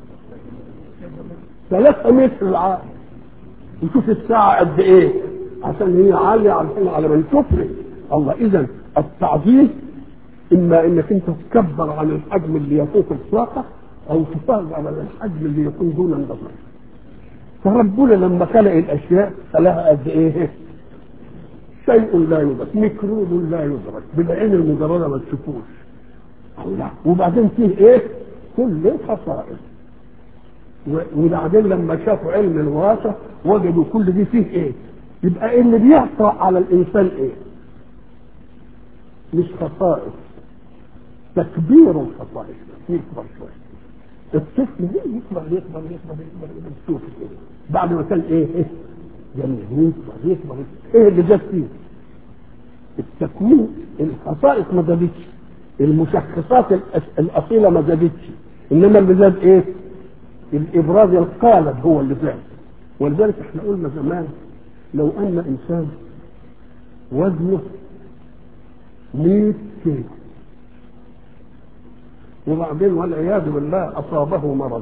ثلاثة متر العقرب وشوف الساعة قد إيه عشان هي عالية علشان على من تفرق الله إذا التعظيم إما إنك أنت تكبر عن الحجم اللي يفوق الطاقة أو تفاجأ على الحجم اللي يكون دون النظر فربنا لما خلق الأشياء خلقها قد إيه؟ شيء لا يدرك ميكروب لا يدرك بالعين المجردة ما تشوفوش الله وبعدين فيه إيه؟ كل خصائص وبعدين لما شافوا علم الوراثة وجدوا كل دي فيه ايه يبقى اللي بيطرأ على الانسان ايه مش خصائص تكبير الخصائص يكبر شوية الطفل ده يكبر يكبر يكبر يكبر يكبر تشوف كده بعد ما كان ايه ايه جميل يكبر يكبر ايه اللي جاب فيه التكوين الخصائص ما زادتش المشخصات الاصيله ما زادتش انما اللي زاد ايه الابراز القالب هو اللي زاد ولذلك احنا قلنا زمان لو ان انسان وزنه 100 كيلو وبعدين والعياذ بالله اصابه مرض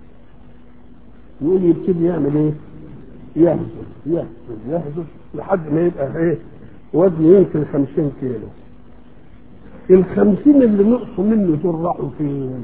يقول يبتدي يعمل ايه؟ يهزل يهزل يهزل لحد ما يبقى ايه؟ وزنه يمكن 50 كيلو الخمسين اللي نقصوا منه دول راحوا فين؟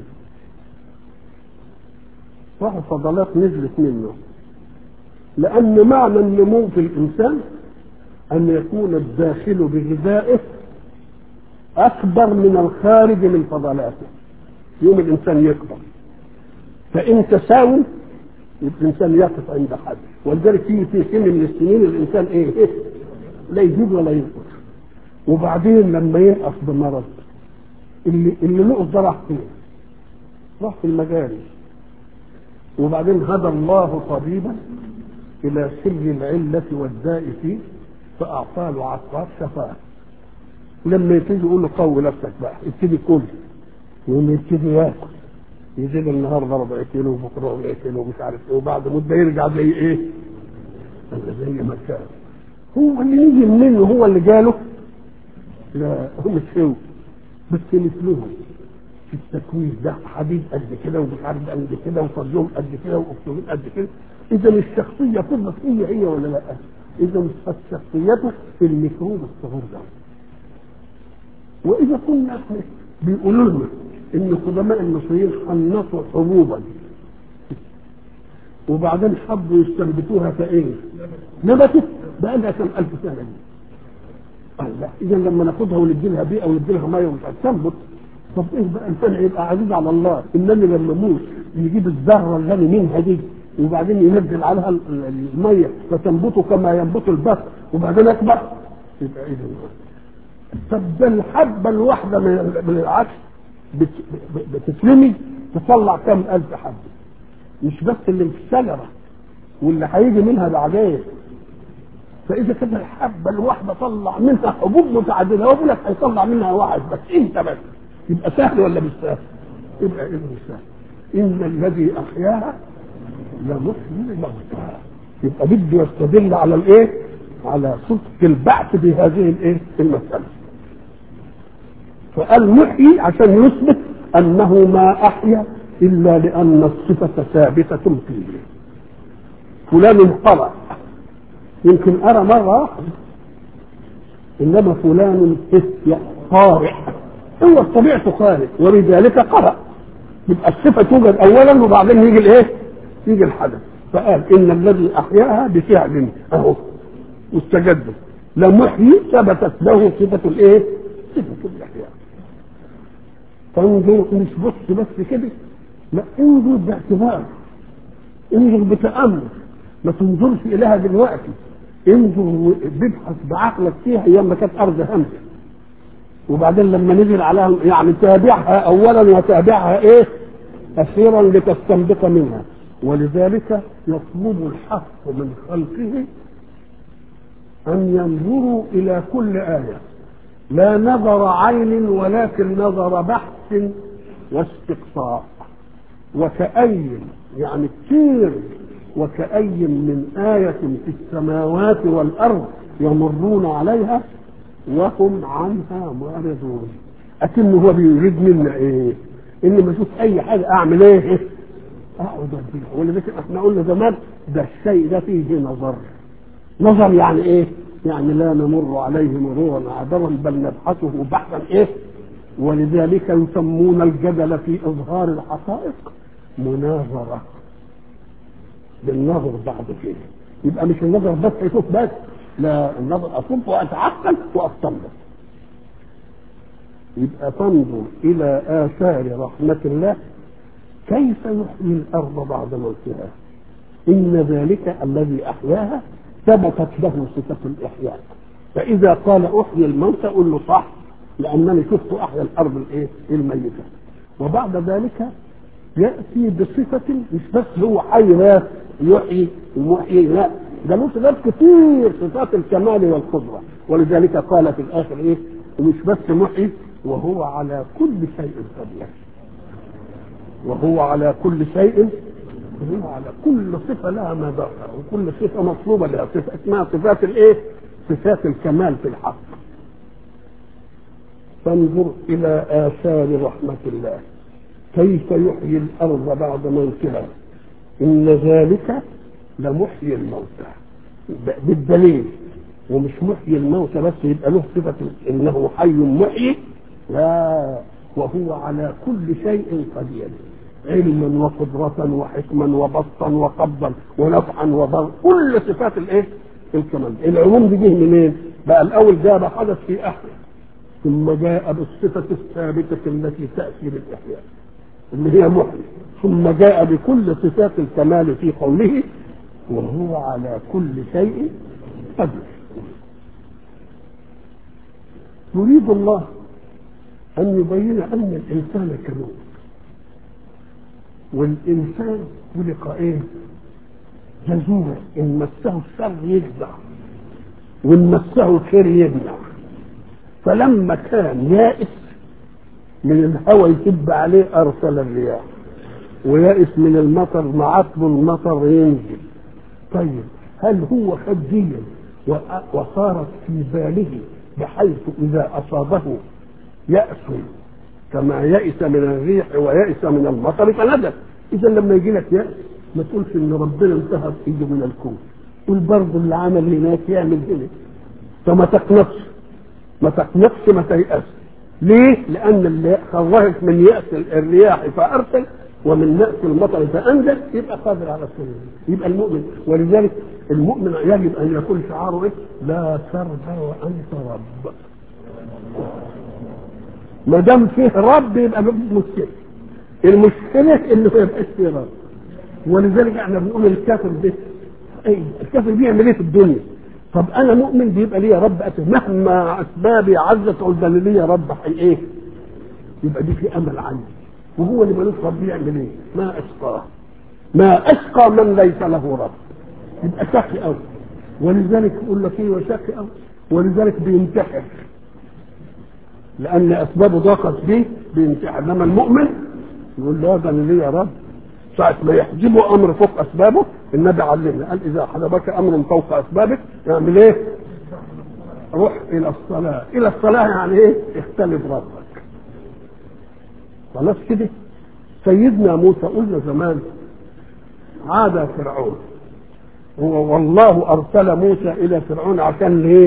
راحوا فضلات نزلت منه لأن معنى النمو في الإنسان أن يكون الداخل بغذائه أكبر من الخارج من فضلاته يوم الإنسان يكبر فإن تساوي الإنسان يقف عند حد ولذلك في في سن من السنين الإنسان إيه, إيه؟ لا يزيد ولا ينقص وبعدين لما ينقص بمرض اللي اللي نقص ده راح فين؟ راح في المجاري وبعدين هدى الله طبيبا الى سر العله والداء فيه فاعطاه له عقار شفاه لما يبتدي يقول له قوي نفسك بقى ابتدي كل يقوم يبتدي ياكل يزيد النهارده ربع كيلو وبكره ربع كيلو ومش عارف ايه وبعد مده يرجع زي ايه؟ زي ما كان هو اللي يجي منه هو اللي جاله لا هو مش هو بس مثلهم في التكوين ده حديد قد كده ومش عارف قد كده وصديوم قد كده واكسجين قد كده اذا الشخصيه فضلت هي هي ولا لا؟ اذا فالشخصيه في الميكروب الصغير ده واذا كنا احنا بيقولوا لنا ان قدماء المصريين حنطوا حبوبا وبعدين حبوا يستنبتوها كايه؟ نبتت بقى لها كم الف سنه دي. الله اذا لما ناخدها وندي لها بيئه وندي لها ميه ومش عارف تنبت طب ايه بقى الفرق يبقى عزيز على الله انني لما اموت يجيب الذره اللي انا منها دي وبعدين ينزل عليها الميه فتنبت كما ينبت البث وبعدين اكبر يبقى ايه طب ده الحبه الواحده من من العكس بتترمي تطلع كم الف حبه مش بس اللي في الشجره واللي هيجي منها بعدين فاذا كده الحبه الواحده طلع منها حبوب متعدده هو لك هيطلع منها واحد بس انت بس يبقى سهل ولا مش سهل؟ يبقى ايه مش سهل ان الذي احياها لمحيي الموتى يبقى بده يستدل على الايه؟ على صدق البعث بهذه الايه؟ المساله فقال محيي عشان يثبت انه ما احيا الا لان الصفه ثابته فيه فلان قرأ يمكن ارى مره واحده انما فلان قارئ هو طبيعته قارئ ولذلك قرأ يبقى الصفه توجد اولا وبعدين يجي الايه؟ يجي الحدث فقال ان الذي احياها بفعل اهو واستجد لمحيي ثبتت له صفه الايه؟ صفه الاحياء فانظر مش بص بس كده لا انظر باعتبار انظر بتامل ما تنظرش اليها دلوقتي انظر بابحث بعقلك فيها ايام ما كانت ارض همسه وبعدين لما نزل عليها يعني تابعها اولا وتابعها ايه أخيرا لتستنبط منها ولذلك يطلب الحق من خلقه أن ينظروا إلى كل آية لا نظر عين ولكن نظر بحث واستقصاء وكأي يعني كثير وكأي من آية في السماوات والأرض يمرون عليها وهم عنها معرضون أكنه هو بيريد منا إيه؟ إني ما أشوف أي حاجة أعمل إيه؟ أقعد أديها ولذلك إحنا قلنا زمان ده الشيء ده فيه نظر نظر يعني إيه؟ يعني لا نمر عليه مرورا عابرا بل نبحثه بحثا إيه؟ ولذلك يسمون الجدل في إظهار الحقائق مناظرة بالنظر بعد كده يبقى مش النظر بس يشوف بس لا النظر أصب وأتعقل وأستنبط يبقى تنظر إلى آثار رحمة الله كيف يحيي الأرض بعد موتها إن ذلك الذي أحياها ثبتت له صفة الإحياء فإذا قال أحيي الموتى قل له صح لأنني شفت أحيا الأرض الإيه؟ الميتة وبعد ذلك يأتي بصفة مش بس هو حي بس يحيي ومحيي لا ده له صفات كتير صفات الكمال والقدرة ولذلك قال في الآخر إيه ومش بس محيي وهو على كل شيء قدير وهو على كل شيء وهو على كل صفة لها ما ذكر وكل صفة مطلوبة لها صفة اسمها صفات الإيه؟ صفات الكمال في الحق فانظر إلى آثار رحمة الله كيف يحيي الأرض بعد موتها إن ذلك لمحيي الموتى بالدليل ومش محيي الموتى بس يبقى له صفة إنه حي محيي لا وهو على كل شيء قدير علما وقدرة وحكما وبسطا وقبضا ونفعا وضر كل صفات الايه؟ الكمال العموم دي جه منين؟ بقى الاول جاب حدث في احد ثم جاء بالصفة الثابتة التي تأتي بالإحياء اللي هي محيي ثم جاء بكل صفات الكمال في قوله وهو على كل شيء قدير يريد الله أن يبين أن الإنسان كنوز والإنسان خلق إيه؟ جزورا إن مسه الشر يجزع وإن مسه الخير يمنع فلما كان يائس من الهوى يسب عليه أرسل الرياح ويائس من المطر معطل المطر ينزل طيب هل هو خديا وصارت في باله بحيث إذا أصابه يأس كما يئس من الريح ويئس من المطر فندم إذا لما يجي لك يأس ما تقولش إن ربنا انتهى إيده من الكون قول برضه اللي عمل هناك يعمل هنا فما تقنطش ما تقنطش ما تيأس ليه؟ لأن اللي خرجك من يأس الرياح فأرسل ومن نأس المطر فأنزل يبقى قادر على كل يبقى المؤمن ولذلك المؤمن يجب أن يكون شعاره إيه؟ لا ترضى وأنت رب ما دام فيه رب يبقى مفيش مشكله المشكله انه ما يبقاش فيه رب ولذلك احنا بنقول الكافر ده ايه الكافر بيعمل ايه في الدنيا طب انا مؤمن بيبقى ليا رب أتي مهما اسبابي عزت عزل ليا رب حي ايه يبقى دي في امل عندي وهو اللي ملوش رب يعمل ايه ما اشقاه ما اشقى من ليس له رب يبقى شقي قوي ولذلك يقول لك ايه وشقي قوي ولذلك بينتحر لان اسبابه ضاقت به بينتحر انما المؤمن يقول له ده انا ليه يا رب ساعة ما يحجبه امر فوق اسبابه النبي علمنا قال اذا حجبك امر فوق اسبابك يعمل ايه؟ روح الى الصلاة الى الصلاة يعني ايه؟ اختلف ربك خلاص كده سيدنا موسى قلنا زمان عاد فرعون هو والله ارسل موسى الى فرعون عشان ليه؟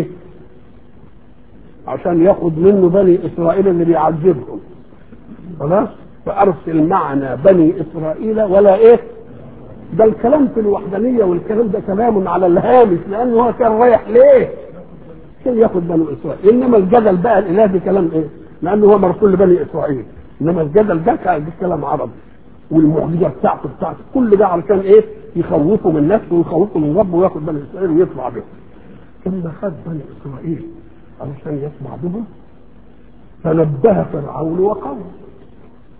عشان ياخد منه بني اسرائيل اللي بيعذبهم خلاص فارسل معنا بني اسرائيل ولا ايه ده الكلام في الوحدانيه والكلام ده كلام على الهامش لانه هو كان رايح ليه عشان ياخد بني اسرائيل انما الجدل بقى الالهي كلام ايه لانه هو مرسول لبني اسرائيل انما الجدل ده كان كلام عربي والمعجزه بتاعته بتاعته كل ده علشان ايه يخوفوا من نفسه ويخوفوا من ربه وياخد بني اسرائيل ويطلع بهم ثم خد بني اسرائيل علشان يطلع بهم فنبه فرعون وقومه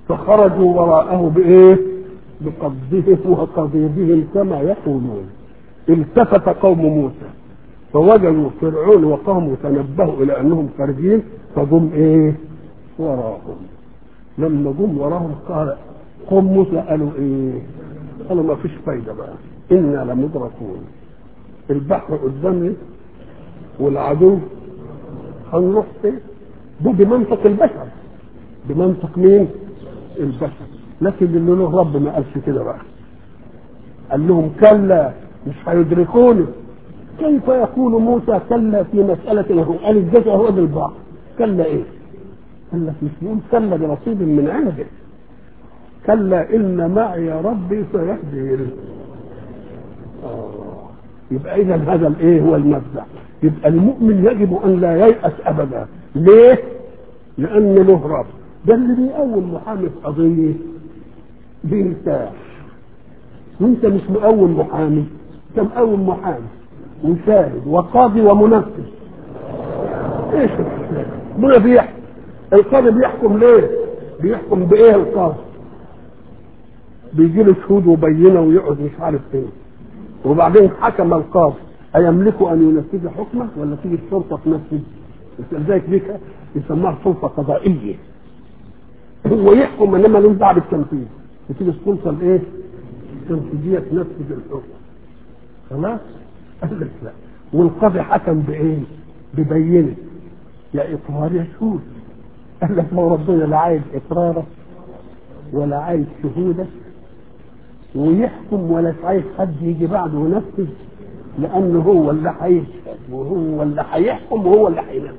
فخرجوا وراءه بايه بقبضهم وقضيبهم كما يقولون التفت قوم موسى فوجدوا فرعون وقومه تنبهوا الى انهم خارجين فجم ايه وراهم لما جم وراهم قال قوم موسى قالوا ايه قالوا ما فيش فايده بقى انا لمدركون البحر قدامي والعدو هنروح فين ده بمنطق البشر بمنطق مين البشر لكن اللي له رب ما قالش كده بقى قال لهم كلا مش هيدركوني كيف يقول موسى كلا في مسألة وهو قال الجزء هو ده البحر كلا ايه قال لك مش بيقول كلا برصيد من عنده كلا إن معي ربي سيهدين آه. يبقى إذا هذا الإيه هو المبدأ يبقى المؤمن يجب أن لا ييأس أبدا ليه؟ لأن له رب ده اللي بيقوم محامي في قضية بيرتاح وانت مش مقوم محامي انت مقوم محامي وشاهد وقاضي ومنفذ ايش ما بيحكم القاضي بيحكم ليه بيحكم بايه القاضي بيجي له شهود وبينه ويقعد مش عارف فين وبعدين حكم القاضي أيملك أن ينفذ حكمه ولا تيجي الشرطة تنفذ؟ لذلك دي يسموها سلطة قضائية. هو يحكم إنما له دعوة بالتنفيذ. وتيجي السلطة الإيه؟ التنفيذية تنفذ الحكم. خلاص؟ قال لك لا. والقاضي حكم بإيه؟ ببينه. يا إقرار يا شهود. قال لك هو ربنا لا عايز إقرارك ولا عايز شهودك ويحكم ولا عايز حد يجي بعده وينفذ لانه هو اللي هيشهد وهو اللي هيحكم وهو اللي هينفذ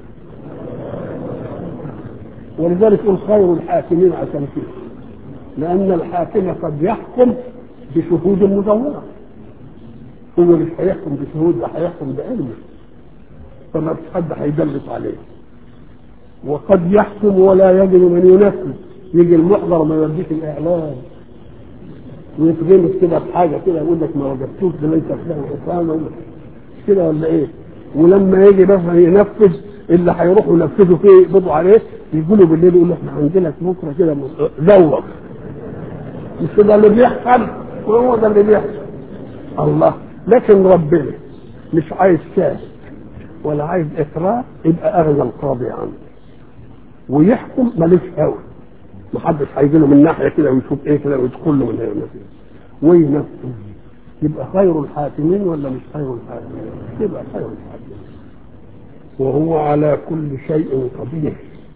ولذلك يقول خير الحاكمين عشان كده لان الحاكم قد يحكم بشهود مزوره هو مش هيحكم بشهود ده هيحكم بعلمه فما فيش حد هيدلس عليه وقد يحكم ولا يجد من ينفذ يجي المحضر ما يوديش الاعلام ويتغمس كده بحاجه كده يقول لك ما وجدتوش ده ليس فلان اسامه كده ولا ايه ولما يجي مثلا ينفذ اللي هيروحوا ينفذوا فيه يقبضوا عليه يقولوا بالليل يقول احنا عندنا بكره كده زوق مش ده اللي بيحصل وهو ده اللي بيحصل الله لكن ربنا مش عايز شاهد ولا عايز اقرار يبقى اغنى القاضي عنه ويحكم ماليش قوي محدش هيجي له من ناحيه كده ويشوف ايه كده ويدخل له من هنا وينفذ يبقى خير الحاكمين ولا مش خير الحاكمين؟ يبقى خير الحاكمين وهو على كل شيء قدير